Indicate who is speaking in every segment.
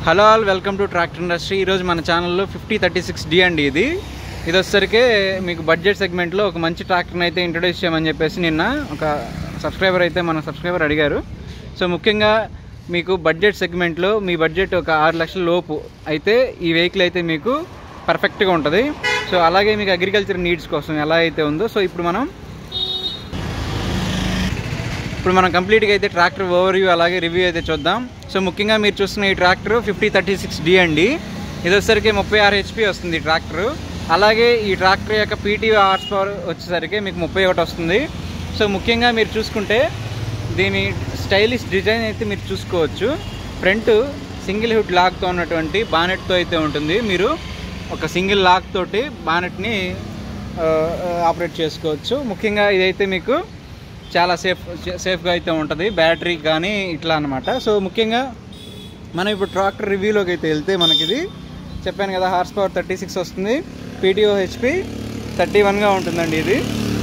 Speaker 1: hello all welcome to tractor industry ఈరోజు మన ఛానల్లో ఫిఫ్టీ థర్టీ సిక్స్ డి అండి ఇది ఇది వచ్చేసరికి మీకు బడ్జెట్ సెగ్మెంట్లో ఒక మంచి ట్రాక్టర్ని అయితే ఇంట్రొడ్యూస్ చేయమని చెప్పేసి నిన్న ఒక సబ్స్క్రైబర్ అయితే మన సబ్స్క్రైబర్ అడిగారు సో ముఖ్యంగా మీకు బడ్జెట్ సెగ్మెంట్లో మీ బడ్జెట్ ఒక ఆరు లక్షల లోపు అయితే ఈ వెహికల్ అయితే మీకు పర్ఫెక్ట్గా ఉంటుంది సో అలాగే మీకు అగ్రికల్చర్ నీడ్స్ కోసం ఎలా అయితే ఉందో సో ఇప్పుడు మనం ఇప్పుడు మనం కంప్లీట్గా అయితే ట్రాక్టర్ ఓవర్వ్యూ అలాగే రివ్యూ అయితే చూద్దాం సో ముఖ్యంగా మీరు చూస్తున్న ఈ tractor fifty thirty six D అండి ఇది వచ్చేసరికి ముప్పై ఆరు హెచ్పి వస్తుంది ఈ ట్రాక్టర్ అలాగే ఈ ట్రాక్టర్ యొక్క పీటీ హార్స్ పవర్ వచ్చేసరికి మీకు ముప్పై ఒకటి వస్తుంది సో ముఖ్యంగా మీరు చూసుకుంటే దీని స్టైలిష్ డిజైన్ అయితే మీరు చూసుకోవచ్చు ఫ్రంట్ సింగిల్ హుడ్ లాక్తో ఉన్నటువంటి బానెట్తో అయితే ఉంటుంది మీరు ఒక సింగిల్ లాక్ తోటి బానెట్ని ఆపరేట్ చేసుకోవచ్చు ముఖ్యంగా ఇదైతే మీకు చాలా సేఫ్ సేఫ్గా అయితే ఉంటుంది బ్యాటరీ కానీ ఇట్లా అనమాట సో ముఖ్యంగా మనం ఇప్పుడు ట్రాక్టర్ రివ్యూలోకి అయితే వెళ్తే మనకి ఇది చెప్పాను కదా హార్స్ పవర్ థర్టీ సిక్స్ వస్తుంది పీటీఓ హెచ్పి థర్టీ వన్గా ఉంటుందండి ఇది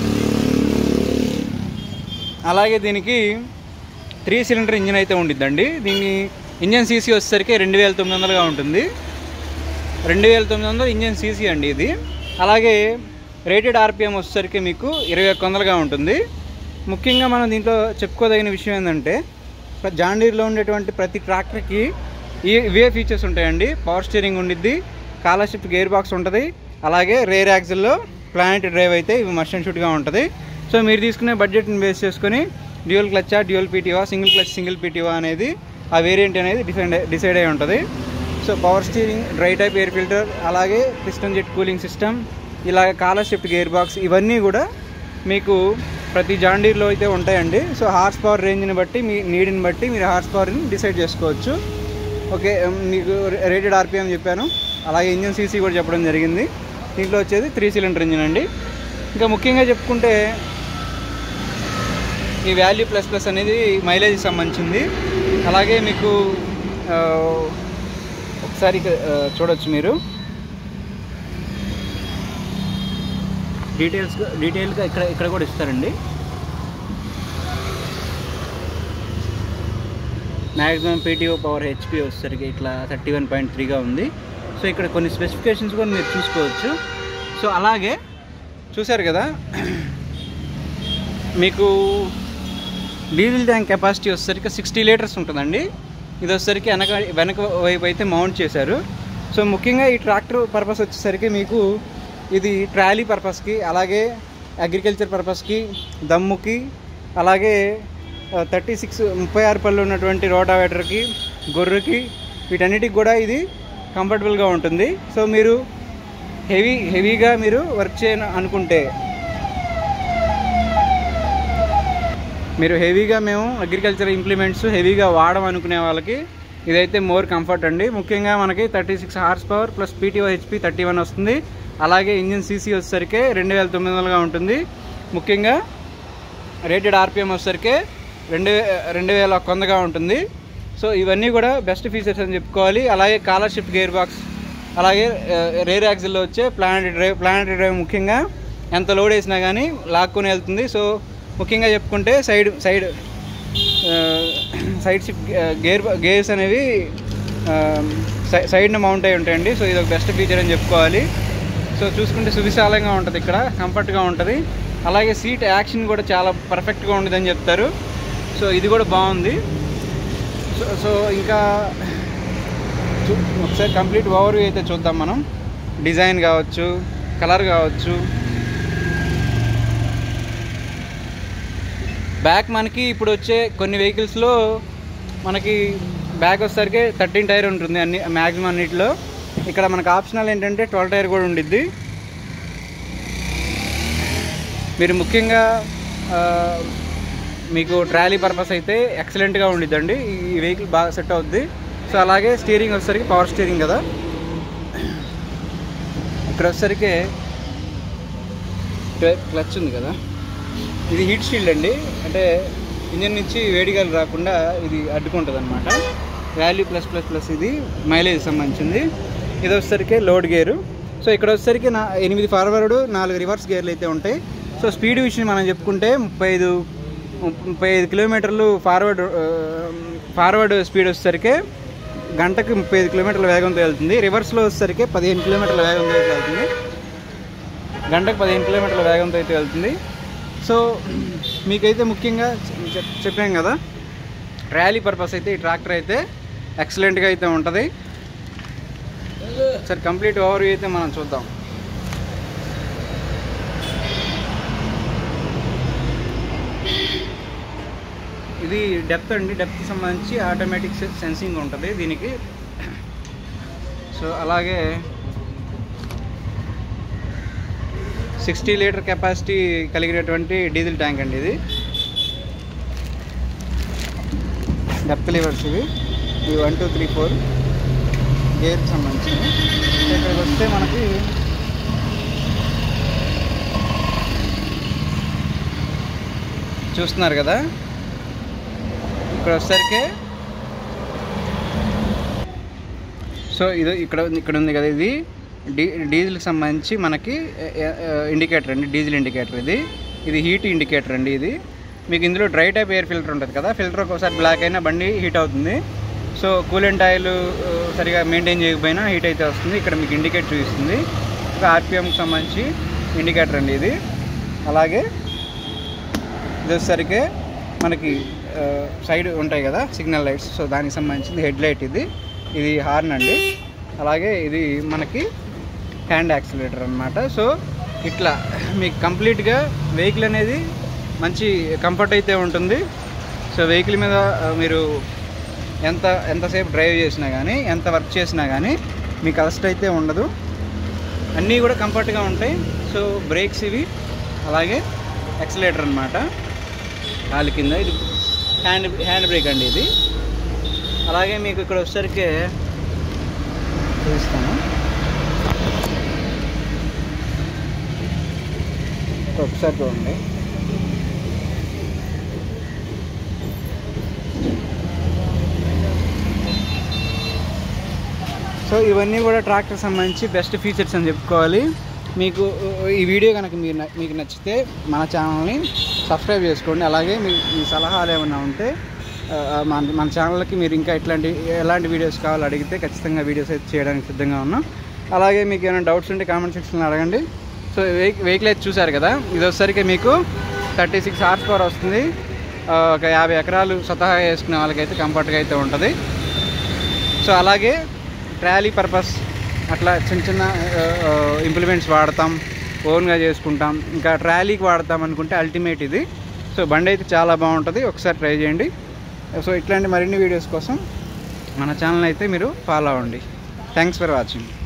Speaker 1: అలాగే దీనికి త్రీ సిలిండర్ ఇంజిన్ అయితే ఉండిద్దండి దీని ఇంజన్ సీసీ వచ్చేసరికి రెండు వేల తొమ్మిది వందలుగా ఉంటుంది రెండు వేల తొమ్మిది వందలు ఇంజన్ సీసీ అండి ఇది అలాగే రేటెడ్ ఆర్పిఎం వచ్చేసరికి మీకు ఇరవై ఒక్క వందలుగా ఉంటుంది ముఖ్యంగా మనం దీంట్లో చెప్పుకోదగిన విషయం ఏంటంటే జాండీర్లో ఉండేటువంటి ప్రతి ట్రాక్టర్కి ఈ ఇవే ఫీచర్స్ ఉంటాయండి పవర్ స్టీరింగ్ ఉండిద్ది కాలర్షిప్ గేర్ బాక్స్ ఉంటుంది అలాగే రేర్ యాక్సిల్లో ప్లానెట్ డ్రైవ్ అయితే ఇవి మషన్ షూట్గా ఉంటుంది సో మీరు తీసుకునే బడ్జెట్ని బేస్ చేసుకొని డ్యూయల్ క్లచ్చా డ్యూయల్ పీటీవా సింగిల్ క్లచ్ సింగిల్ పీటీవా అనేది ఆ వేరియంట్ అనేది డిసైడ్ డిసైడ్ అయి ఉంటుంది so power steering dry type air filter అలాగే పిస్టన్ జెట్ కూలింగ్ సిస్టమ్ ఇలాగ కాలర్ షిఫ్ట్ గేర్ బాక్స్ ఇవన్నీ కూడా మీకు ప్రతి జాండీర్లో అయితే ఉంటాయండి సో హార్స్ పవర్ రేంజ్ని బట్టి మీ నీడ్ని బట్టి మీరు హార్స్ పవర్ని డిసైడ్ చేసుకోవచ్చు ఓకే మీకు రేటెడ్ ఆర్పిఎం చెప్పాను అలాగే ఇంజిన్ సీసీ కూడా చెప్పడం జరిగింది దీంట్లో వచ్చేది త్రీ సిలిండర్ ఇంజిన్ అండి ఇంకా ముఖ్యంగా చెప్పుకుంటే ఈ వాల్యూ ప్లస్ ప్లస్ అనేది మైలేజ్కి సంబంధించింది అలాగే మీకు ఆ, ఒకసారి ఇక, ఆ, చూడొచ్చు మీరు డీటెయిల్స్ డీటెయిల్గా ఇక్కడ ఇక్కడ కూడా ఇస్తారండి మ్యాక్సిమం పీటీఓ పవర్ హెచ్పి వచ్చేసరికి ఇట్లా థర్టీ వన్ పాయింట్ త్రీగా ఉంది సో ఇక్కడ కొన్ని స్పెసిఫికేషన్స్ కూడా మీరు చూసుకోవచ్చు సో అలాగే చూశారు కదా మీకు డీజిల్ ట్యాంక్ కెపాసిటీ వచ్చేసరికి సిక్స్టీ లీటర్స్ ఉంటుందండి ఇది వచ్చేసరికి వెనక వెనక వైపు అయితే మౌంట్ చేశారు సో ముఖ్యంగా ఈ ట్రాక్టర్ పర్పస్ వచ్చేసరికి మీకు ఇది ట్రాలీ పర్పస్కి అలాగే అగ్రికల్చర్ పర్పస్కి దమ్ముకి అలాగే థర్టీ సిక్స్ ముప్పై ఆరు పళ్ళు ఉన్నటువంటి రోటావేటర్కి గొర్రెకి వీటన్నిటికి కూడా ఇది కంఫర్టబుల్గా ఉంటుంది సో మీరు హెవీ హెవీగా మీరు వర్క్ చేయను అనుకుంటే మీరు హెవీగా మేము అగ్రికల్చర్ ఇంప్లిమెంట్స్ హెవీగా వాడడం అనుకునే వాళ్ళకి ఇదైతే మోర్ కంఫర్ట్ అండి ముఖ్యంగా మనకి thirty six horse power plus PTO HP thirty one వస్తుంది అలాగే ఇంజిన్ సీసీ వచ్చేసరికి రెండు వేల తొమ్మిది వందలుగా ఉంటుంది ముఖ్యంగా రేటెడ్ ఆర్పిఎం వచ్చేసరికి రెండు రెండు వేల ఒక్క వందగా ఉంటుంది సో ఇవన్నీ కూడా బెస్ట్ ఫీచర్స్ అని చెప్పుకోవాలి అలాగే కాలర్షిప్ గేర్ బాక్స్ అలాగే రేర్ యాక్సిల్లో వచ్చే ప్లానెటరీ డ్రైవ్ ప్లానెటరీ డ్రైవ్ ముఖ్యంగా ఎంత లోడ్ వేసినా కానీ లాక్కొని వెళ్తుంది సో ముఖ్యంగా చెప్పుకుంటే side side side shift gear gears అనేవి సై- సైడ్న మౌంట్ అయి ఉంటాయండి సో ఇది ఒక బెస్ట్ ఫీచర్ అని చెప్పుకోవాలి సో చూసుకుంటే సువిశాలంగా ఉంటుంది ఇక్కడ కంఫర్ట్గా ఉంటుంది అలాగే సీట్ యాక్షన్ కూడా చాలా పర్ఫెక్ట్గా ఉండదని చెప్తారు సో ఇది కూడా బాగుంది సో సో ఇంకా చూ- ఒకసారి కంప్లీట్ ఓవర్వ్యూ అయితే చూద్దాం మనం డిజైన్ కావచ్చు కలర్ కావచ్చు బ్యాక్ మనకి ఇప్పుడు వచ్చే కొన్ని వెహికల్స్లో మనకి బ్యాక్ వచ్చేసరికి థర్టీన్ టైర్ ఉంటుంది అన్ని మ్యాక్సిమం అన్నిటిలో ఇక్కడ మనకు ఆప్షనల్ ఏంటంటే ట్వెల్వ్ టైర్ కూడా ఉండిద్ది మీరు ముఖ్యంగా ఆ, మీకు ట్రాలీ పర్పస్ అయితే ఎక్సలెంట్గా ఉండిద్దండి ఈ వెహికల్ బాగా సెట్ అవుద్ది సో అలాగే స్టీరింగ్ వచ్చేసరికి పవర్ స్టీరింగ్ కదా ఇక్కడ వచ్చేసరికి క్లచ్ ఉంది కదా ఇది హీట్ షీల్డ్ అండి అంటే ఇంజన్ నుంచి వేడిగాలు రాకుండా ఇది అడ్డుకుంటుంది అనమాట వాల్యూ ప్లస్ ప్లస్ ప్లస్ ఇది మైలేజ్ సంబంధించింది ఇది వచ్చేసరికి లోడ్ గేరు సో ఇక్కడ వచ్చేసరికి నా ఎనిమిది ఫార్వర్డ్ నాలుగు రివర్స్ గేర్లు అయితే ఉంటాయి సో స్పీడ్ విషయం మనం చెప్పుకుంటే ముప్పై ఐదు ముప్పై ఐదు కిలోమీటర్లు ఫార్వర్డ్ ఫార్వర్డ్ స్పీడ్ వచ్చేసరికి గంటకి ముప్పై ఐదు కిలోమీటర్ల వేగంతో వెళ్తుంది రివర్స్లో వచ్చేసరికి పదిహేను కిలోమీటర్ల వేగంతో అయితే వెళ్తుంది గంటకు పదిహేను కిలోమీటర్ల వేగంతో అయితే వెళ్తుంది సో మీకైతే ముఖ్యంగా చెప్- చెప్పాం కదా ర్యాలీ పర్పస్ అయితే ఈ ట్రాక్టర్ అయితే ఎక్సలెంట్గా అయితే ఉంటుంది సరే కంప్లీట్ ఓవర్ అయితే మనం చూద్దాం ఇది డెప్త్ అండి డెప్త్ సంబంధించి ఆటోమేటిక్ సెన్సింగ్ ఉంటుంది దీనికి సో అలాగే సిక్స్టీ లీటర్ కెపాసిటీ కలిగినటువంటి డీజిల్ ట్యాంక్ అండి ఇది డెప్త్ లివర్స్ ఇవి ఇవి వన్ టూ త్రీ ఫోర్ గేర్కి సంబంధించినవి సో ఇక్కడికి వస్తే మనకి చూస్తున్నారు కదా ఇక్కడ వచ్చేసరికి సో ఇది ఇక్కడ ఉంది- ఇక్కడ ఉంది కదా ఇది డీ డీజిల్కి సంబంధించి మనకి ఇండికేటర్ అండి డీజిల్ ఇండికేటర్ ఇది ఇది హీట్ ఇండికేటర్ అండి ఇది మీకు ఇందులో డ్రై టైప్ ఎయిర్ ఫిల్టర్ ఉంటుంది కదా ఫిల్టర్ ఒకసారి బ్లాక్ అయినా బండి హీట్ అవుతుంది సో కూలెంట్ ఆయిల్ సరిగా మెయింటైన్ చేయకపోయినా హీట్ అయితే వస్తుంది ఇక్కడ మీకు ఇండికేట్ చూపిస్తుంది ఇంకా ఆర్పిఎంకి సంబంధించి ఇండికేటర్ అండి ఇది అలాగే ఇది వచ్చేసరికి మనకి ఆ, సైడ్ ఉంటాయి కదా సిగ్నల్ లైట్స్ సో దానికి సంబంధించింది హెడ్ లైట్ ఇది ఇది హార్న్ అండి అలాగే ఇది మనకి హ్యాండ్ యాక్సిలేటర్ అన్నమాట సో ఇట్లా మీకు కంప్లీట్గా వెహికల్ అనేది మంచి కంఫర్ట్ అయితే ఉంటుంది సో వెహికల్ మీద ఆ, మీరు ఎంత ఎంతసేపు డ్రైవ్ చేసినా కానీ ఎంత వర్క్ చేసినా కానీ మీకు అలస్ట్ అయితే ఉండదు అన్నీ కూడా కంఫర్ట్గా ఉంటాయి సో బ్రేక్స్ ఇవి అలాగే యాక్సిలేటర్ అనమాట కాలు కింద ఇది హ్యాండ్ హ్యాండ్ బ్రేక్ అండి ఇది అలాగే మీకు ఇక్కడ వచ్చేసరికి చూపిస్తాను ఒకసారి చూడండి సో ఇవన్నీ కూడా ట్రాక్టర్ సంబంధించి బెస్ట్ ఫీచర్స్ అని చెప్పుకోవాలి మీకు ఈ వీడియో కనుక మీరు న- మీకు నచ్చితే మన ఛానల్ని సబ్స్క్రైబ్ చేసుకోండి అలాగే మీ మీ సలహాలు ఏమైనా ఉంటే ఆ, మన మన ఛానల్కి మీరు ఇంకా ఇట్లాంటి ఎలాంటి వీడియోస్ కావాలో అడిగితే ఖచ్చితంగా వీడియోస్ అయితే చేయడానికి సిద్ధంగా ఉన్నాం అలాగే మీకు ఏమైనా డౌట్స్ ఉంటే కామెంట్ సెక్షన్లో అడగండి సో వెహికల్ వెహికల్ అయితే చూసారు కదా ఇది వచ్చేసరికి మీకు థర్టీ సిక్స్ హార్స్ పవర్ వస్తుంది ఆ, ఒక యాభై ఎకరాలు స్వతహాగా వేసుకునే వాళ్ళకైతే కంఫర్ట్గా అయితే ఉంటుంది సో అలాగే ట్రాలీ పర్పస్ అట్లా చిన్న చిన్న ఇంప్లిమెంట్స్ వాడతాం ఓన్గా చేసుకుంటాం ఇంకా ట్రాలీకి వాడతాం అనుకుంటే అల్టిమేట్ ఇది సో బండి అయితే చాలా బాగుంటుంది ఒకసారి ట్రై చేయండి సో ఇట్లాంటి మరిన్ని వీడియోస్ కోసం మన ఛానల్ అయితే మీరు ఫాలో అవ్వండి థ్యాంక్స్ ఫర్ వాచింగ్